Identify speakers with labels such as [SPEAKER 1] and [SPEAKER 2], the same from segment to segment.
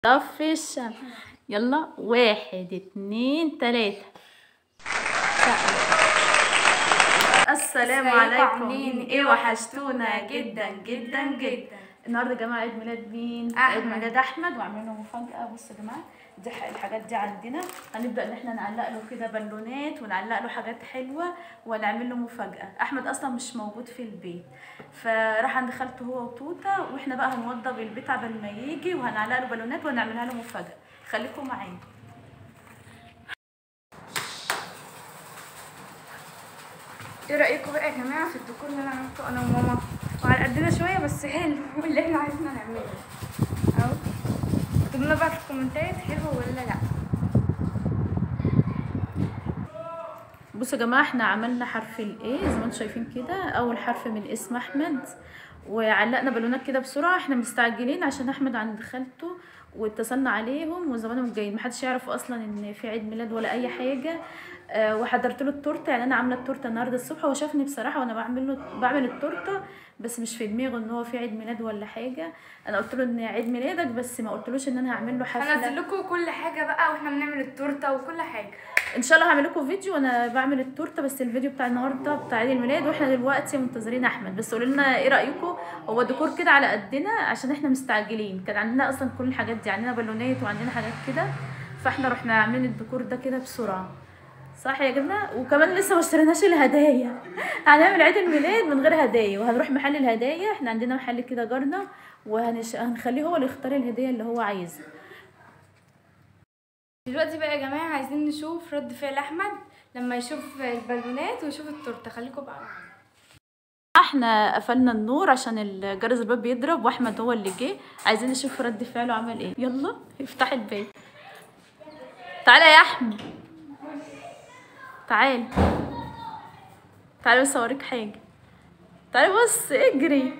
[SPEAKER 1] طفي الشمع يلا واحد اتنين تلاتة السلام
[SPEAKER 2] ازيكم
[SPEAKER 1] عليكم
[SPEAKER 2] عاملين
[SPEAKER 1] ايه
[SPEAKER 2] ايه؟
[SPEAKER 1] وحشتونا جدا جدا جدا النهارده يا جماعه عيد ميلاد مين
[SPEAKER 2] أحمد.
[SPEAKER 1] عيد ميلاد احمد وعاملين له مفاجاه بصوا يا جماعه دي ح- الحاجات دي عندنا هنبدا ان احنا نعلق له كده بالونات ونعلق له حاجات حلوه ونعمل له مفاجاه احمد اصلا مش موجود في البيت فراح عند خالته هو وتوته واحنا بقى هنوضب البيت قبل ما يجي وهنعلق له بالونات ونعملها له مفاجاه خليكم معانا
[SPEAKER 2] ايه رايكم بقى يا جماعه في الديكور اللي انا عملته انا وماما وعلى قدنا شويه بس حلو اللي احنا عايزين نعمله اهو اكتبوا لنا بقى في الكومنتات حلو ولا لا
[SPEAKER 1] بصوا يا جماعه احنا عملنا حرف الايه زي ما انتم شايفين كده اول حرف من اسم احمد وعلقنا بالونات كده بسرعه احنا مستعجلين عشان احمد عند خالته واتصلنا عليهم وزمانهم جايين محدش يعرف اصلا ان في عيد ميلاد ولا اي حاجه أه وحضرت له التورته يعني انا عامله التورته النهارده الصبح هو شافني بصراحه وانا بعمل له بعمل التورته بس مش في دماغه ان هو في عيد ميلاد ولا حاجه انا قلت له ان عيد ميلادك بس ما قلتلوش ان انا هعمل له حفله
[SPEAKER 2] هنزل لكم كل حاجه بقى واحنا بنعمل التورته وكل حاجه
[SPEAKER 1] ان شاء الله هعمل لكم فيديو وانا بعمل التورته بس الفيديو بتاع النهارده بتاع عيد الميلاد واحنا دلوقتي منتظرين احمد بس قولوا لنا ايه رايكم هو ديكور كده على قدنا عشان احنا مستعجلين كان عندنا اصلا كل الحاجات دي عندنا بالونات وعندنا حاجات كده فاحنا رحنا عاملين الديكور ده كده بسرعه صح يا جماعه وكمان لسه ما اشتريناش الهدايا هنعمل عيد الميلاد من غير هدايا وهنروح محل الهدايا احنا عندنا محل كده جارنا وهنش... هنخليه هو اللي يختار الهديه اللي هو عايزها
[SPEAKER 2] دلوقتي بقى يا جماعه عايزين نشوف رد فعل احمد لما يشوف البالونات ويشوف التورته خليكم بقى معانا
[SPEAKER 1] احنا قفلنا النور عشان الجرس الباب بيضرب واحمد هو اللي جه عايزين نشوف رد فعله عمل ايه يلا افتح الباب تعالى يا احمد تعال تعال بس اوريك حاجه تعال بص اجري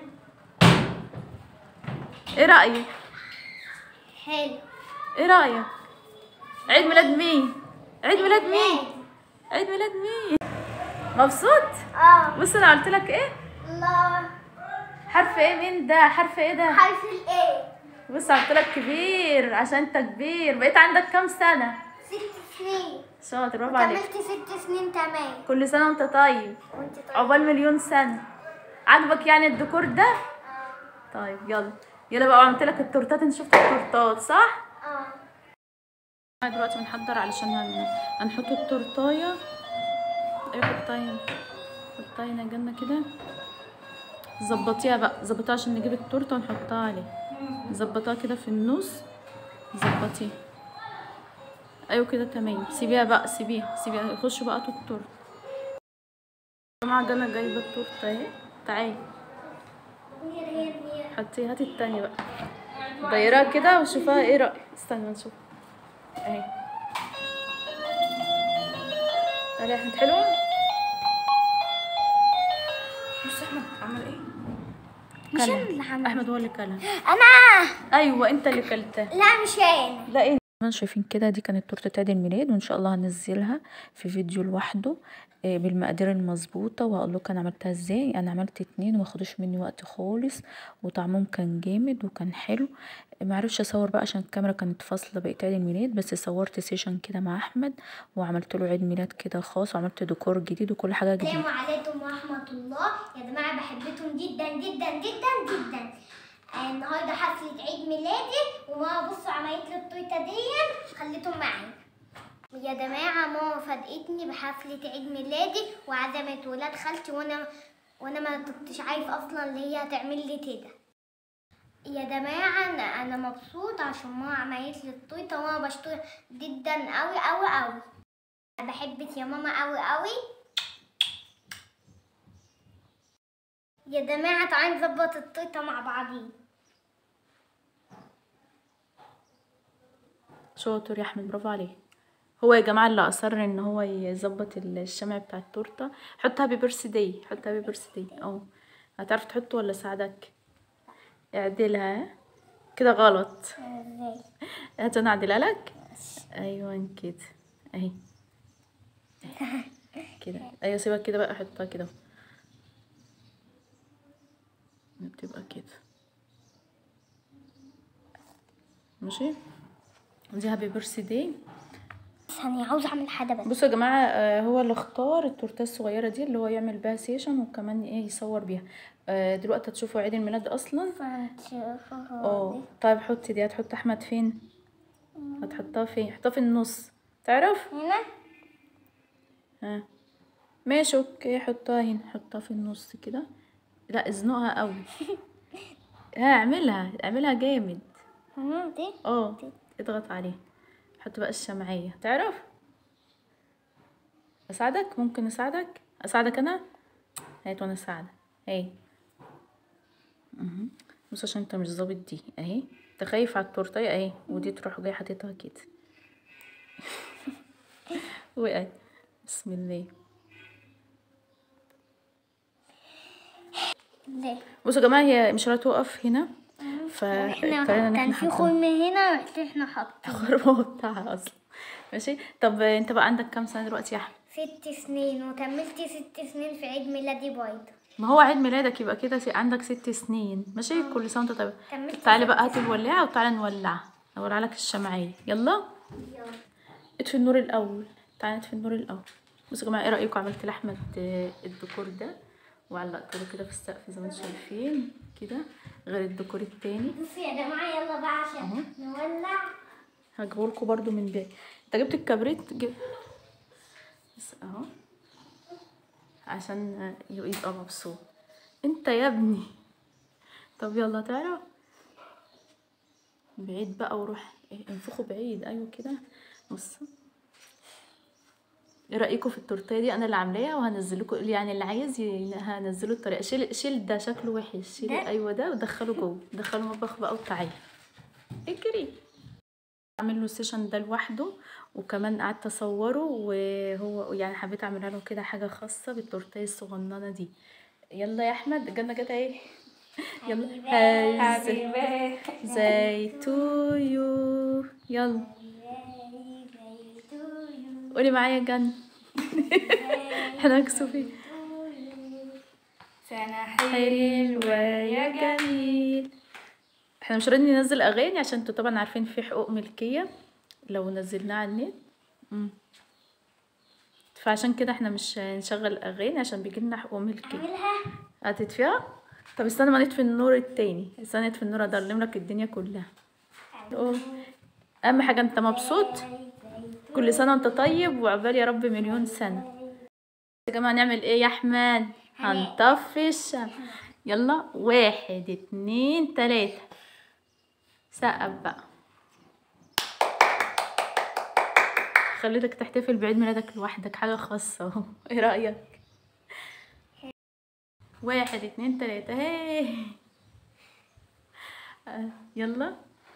[SPEAKER 1] ايه رايك
[SPEAKER 3] حلو
[SPEAKER 1] ايه رايك عيد ميلاد مين عيد ميلاد مين عيد ميلاد مين مبسوط
[SPEAKER 3] اه
[SPEAKER 1] بص انا قلت لك ايه
[SPEAKER 3] الله
[SPEAKER 1] حرف ايه مين ده حرف ايه ده
[SPEAKER 3] حرف الايه
[SPEAKER 1] بص قلت لك كبير عشان انت كبير بقيت عندك كام سنه
[SPEAKER 3] ست سنين
[SPEAKER 1] شاطر برافو عليك
[SPEAKER 3] كملت ست سنين تمام
[SPEAKER 1] كل سنه وانت طيب
[SPEAKER 3] وانت طيب
[SPEAKER 1] عقبال مليون سنه عاجبك يعني الديكور ده
[SPEAKER 3] اه
[SPEAKER 1] طيب يلا يلا بقى عملت لك التورتات انت شفت التورتات صح
[SPEAKER 3] اه
[SPEAKER 1] دلوقتي بنحضر علشان هن... هنحط التورتايه ايه حطينا حطينا جنة كده ظبطيها بقى ظبطيها عشان نجيب التورته ونحطها عليه ظبطها كده في النص ظبطيها ايوه كده تمام سيبيها بقى سيبيها سيبيها خشوا بقى تو التورته يا جماعه جنة جايبه التورته اهي تعالي
[SPEAKER 3] مير هي مير
[SPEAKER 1] حطيها هاتي التانية بقى دايرها كده وشوفها ايه رأيك استنى نشوف اهي تعالي يا احمد حلوة
[SPEAKER 2] بص احمد عمل ايه
[SPEAKER 3] مش
[SPEAKER 1] كلها.
[SPEAKER 3] أنا اللي عملت.
[SPEAKER 1] احمد هو اللي كلها
[SPEAKER 3] انا
[SPEAKER 1] ايوه انت اللي كلتها
[SPEAKER 3] لا مش انا
[SPEAKER 1] لا ايه ما شايفين كده دي كانت تورته عيد الميلاد وان شاء الله هنزلها في فيديو لوحده آه، بالمقادير المظبوطه وهقول لكم انا عملتها ازاي انا عملت اتنين وما خدوش مني وقت خالص وطعمهم كان جامد وكان حلو ما عرفتش اصور بقى عشان الكاميرا كانت فاصله بقيت عيد الميلاد بس صورت سيشن كده مع احمد وعملت له عيد ميلاد كده خاص وعملت ديكور جديد وكل حاجه جديده
[SPEAKER 3] السلام عليكم ورحمة الله يا جماعة بحبكم جدا جدا جدا جدا آه، النهاردة حفلة عيد ميلادي وماما بصوا عملت لي التورتة دي خليتهم معايا يا جماعة ماما فاجئتني بحفلة عيد ميلادي وعزمت ولاد خالتي وانا وانا ما كنتش عارف اصلا اللي هي هتعمل لي كده يا جماعة انا انا مبسوط عشان ماما عملت لي التورتة وانا بشكر جدا قوي قوي قوي بحبك يا ماما قوي قوي يا جماعة تعالوا نظبط التورتة مع بعضين
[SPEAKER 1] شاطر يا احمد برافو عليه هو يا جماعه اللي اصر ان هو يظبط الشمع بتاع التورته حط هابي بيرثدي حط هابي بيرثدي اه هتعرف تحطه ولا اساعدك اعدلها ها؟ كده غلط
[SPEAKER 3] ازاي
[SPEAKER 1] هات انا اعدلها لك ايوه كده اهي كده ايوه سيبها كده بقى حطها كده بتبقى كده ماشي دي هابي بيرثي داي
[SPEAKER 3] ثانية عاوزة اعمل حاجة بس
[SPEAKER 1] بصوا يا جماعه آه، هو اللي اختار التورته الصغيره دي اللي هو يعمل بيها سيشن وكمان ايه يصور بيها آه، دلوقتي هتشوفوا عيد الميلاد اصلا
[SPEAKER 3] فنشوفها
[SPEAKER 1] اه طيب حطي دي هتحط احمد فين هتحطها فين حطها في النص تعرف
[SPEAKER 3] هنا
[SPEAKER 1] ها ماشي اوكي حطها هنا حطها في النص كده لا ازنقها قوي ها اعملها اعملها جامد
[SPEAKER 3] هنا دي
[SPEAKER 1] اه اضغط عليه حط بقى الشمعية تعرف اساعدك ممكن اساعدك اساعدك انا هات وانا اساعدك اهي مهم. بص عشان انت مش ظابط دي اهي انت خايف على التورتيه اهي ودي تروح جاي حاططها كده وقعت بسم الله
[SPEAKER 3] ليه
[SPEAKER 1] بصوا يا جماعه هي مش هتقف هنا
[SPEAKER 3] احنا
[SPEAKER 1] فاضطرينا ان
[SPEAKER 3] كان
[SPEAKER 1] احنا
[SPEAKER 3] في
[SPEAKER 1] حاطين
[SPEAKER 3] خرم هنا رحت احنا حاطين
[SPEAKER 1] الخربوه بتاعها اصلا ماشي طب انت بقى عندك كام سنه دلوقتي يا احمد
[SPEAKER 3] ست سنين وكملت ست سنين في عيد ميلادي برضه
[SPEAKER 1] ما هو عيد ميلادك يبقى كده س- عندك ست سنين ماشي كل سنه وانت طيب
[SPEAKER 3] كملت
[SPEAKER 1] تعالي بقى هاتي الولاعه وتعالى نولعها اولع لك الشمعيه يلا اطفي النور الاول تعالى نطفي النور الاول بصوا يا جماعه ايه رايكم عملت لاحمد آه، الديكور ده وعلقت له كده في السقف زي ما انتم شايفين كده غير الديكور التاني
[SPEAKER 3] بصوا يا جماعة يلا بقى عشان نولع
[SPEAKER 1] هجيبهولكوا برضو من بعيد انت جبت الكبريت جب... بس اهو عشان يبقى مبسوط انت يا ابني طب يلا تعرف بعيد بقى وروح إيه، انفخوا بعيد ايوه كده بص ايه رايكم في التورتيه دي انا اللي عاملاها وهنزل لكم يعني اللي عايز ي- هنزله الطريقه شيل شيل ده شكله وحش شيل
[SPEAKER 3] ده؟
[SPEAKER 1] ايوه ده ودخله جوه دخله المطبخ بقى وتعالى اجري اعمل له السيشن ده لوحده وكمان قعدت اصوره وهو يعني حبيت اعملها له كده حاجه خاصه بالتورتيه الصغننه دي يلا يا احمد جنة جت اهي يلا هاي زي تو يو يلا قولي معايا جنة احنا مكسوفين
[SPEAKER 2] سنة
[SPEAKER 1] حلوة يا جميل احنا مش راضيين ننزل اغاني عشان انتوا طبعا عارفين في حقوق ملكية لو نزلناها على النت مم. فعشان كده احنا مش هنشغل اغاني عشان بيجيلنا حقوق ملكية
[SPEAKER 3] اعملها
[SPEAKER 1] هتدفيها طب استنى ما نطفي النور التاني استنى نطفي النور اضلم لك الدنيا كلها قول. اهم حاجة انت مبسوط كل سنة وانت طيب وعقبال يا رب مليون سنة يا جماعة نعمل ايه يا احمد هنطفي الشمع يلا واحد اتنين تلاتة سقف بقى خليتك تحتفل بعيد ميلادك لوحدك حاجة خاصة اهو. ايه رأيك واحد اتنين تلاتة هي آه، يلا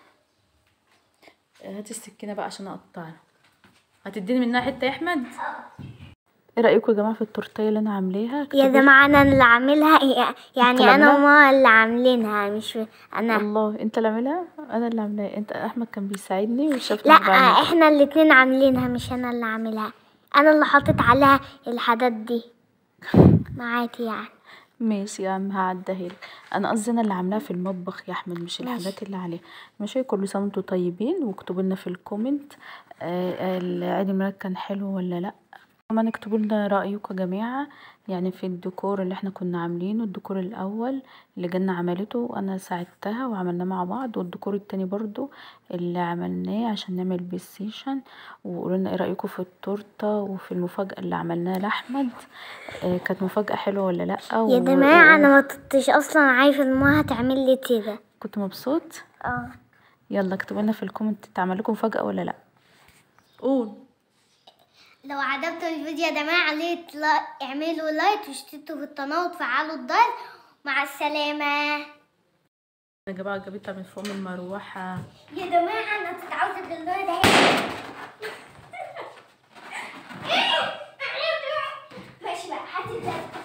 [SPEAKER 1] آه، هات السكينة بقى عشان اقطعها هتديني منها حتة يا احمد ايه رأيكم يا جماعة في التورتيه اللي انا عاملاها
[SPEAKER 3] يا
[SPEAKER 1] اكتبوا-
[SPEAKER 3] جماعة أنا اللي عاملها يعني
[SPEAKER 1] اللي
[SPEAKER 3] أنا
[SPEAKER 1] عاملاها؟
[SPEAKER 3] وماما اللي عاملينها مش أنا
[SPEAKER 1] الله انت اللي عاملها انا اللي عاملاها انت احمد كان بيساعدني وشافني
[SPEAKER 3] لا
[SPEAKER 1] بعمل
[SPEAKER 3] احنا الاتنين عاملينها مش أنا اللي عاملها أنا اللي حاطط عليها الحاجات دي معاكي يعني
[SPEAKER 1] ماشي يا عم هعديها لك انا قصدي انا اللي عاملاها في المطبخ يا احمد مش الحاجات اللي عليها ماشي كل سنه وانتم طيبين واكتبوا لنا في الكومنت آه آه، عيد الميلاد كان حلو ولا لا كمان اكتبوا لنا رايكم يا جماعه يعني في الديكور اللي احنا كنا عاملينه الديكور الاول اللي جنة عملته انا ساعدتها وعملناه مع بعض والديكور التاني برضو اللي عملناه عشان نعمل بيه السيشن وقولوا لنا ايه رايكم في التورته وفي المفاجاه اللي عملناها لاحمد آه كانت مفاجاه حلوه ولا لا
[SPEAKER 3] يا
[SPEAKER 1] و-
[SPEAKER 3] جماعة
[SPEAKER 1] و-
[SPEAKER 3] أنا ما كنتش أصلا عارفة إن ماما هتعمل لي كده
[SPEAKER 1] كنت مبسوط
[SPEAKER 3] اه
[SPEAKER 1] يلا اكتبوا لنا في الكومنت تعمل لكم مفاجاه ولا لا قول
[SPEAKER 3] لو عجبكم الفيديو يا جماعة ليه لا... اعملوا لايك واشتركوا في القناة وتفعلوا الجرس مع السلامة
[SPEAKER 1] يا جماعه جابتها من فوق من المروحه
[SPEAKER 3] يا جماعة أنا كنت عاوزة بالله ده ماشي بقى هاتي ده